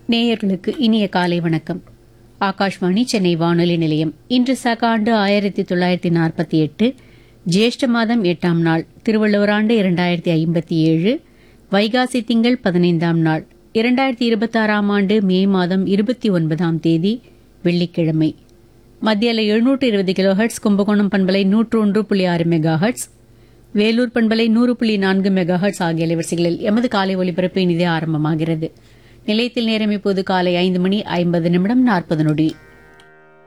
நேயர்களுக்கு இனிய காலை வணக்கம் ஆகாஷ்வாணி சென்னை வானொலி நிலையம் இன்று சக ஆண்டு ஆயிரத்தி தொள்ளாயிரத்தி நாற்பத்தி எட்டு ஜேஷ்ட மாதம் எட்டாம் நாள் திருவள்ளுவர் ஆண்டு இரண்டாயிரத்தி ஐம்பத்தி ஏழு வைகாசி திங்கள் பதினைந்தாம் நாள் இரண்டாயிரத்தி இருபத்தாறாம் ஆண்டு மே மாதம் இருபத்தி ஒன்பதாம் தேதி வெள்ளிக்கிழமை மத்தியில் எழுநூற்று இருபது கிலோ ஹெர்ட்ஸ் கும்பகோணம் பண்பலை நூற்று ஒன்று புள்ளி ஆறு மெகா ஹெர்ட்ஸ் வேலூர் பண்பலை நூறு புள்ளி நான்கு மெகா ஹெர்ட்ஸ் ஆகிய அலைவரிசைகளில் எமது காலை ஒலிபரப்பு இனிதே ஆரம்பமாகிறது நிலையத்தில் நேரம் இப்போது காலை ஐந்து மணி ஐம்பது நிமிடம் நாற்பது நொடி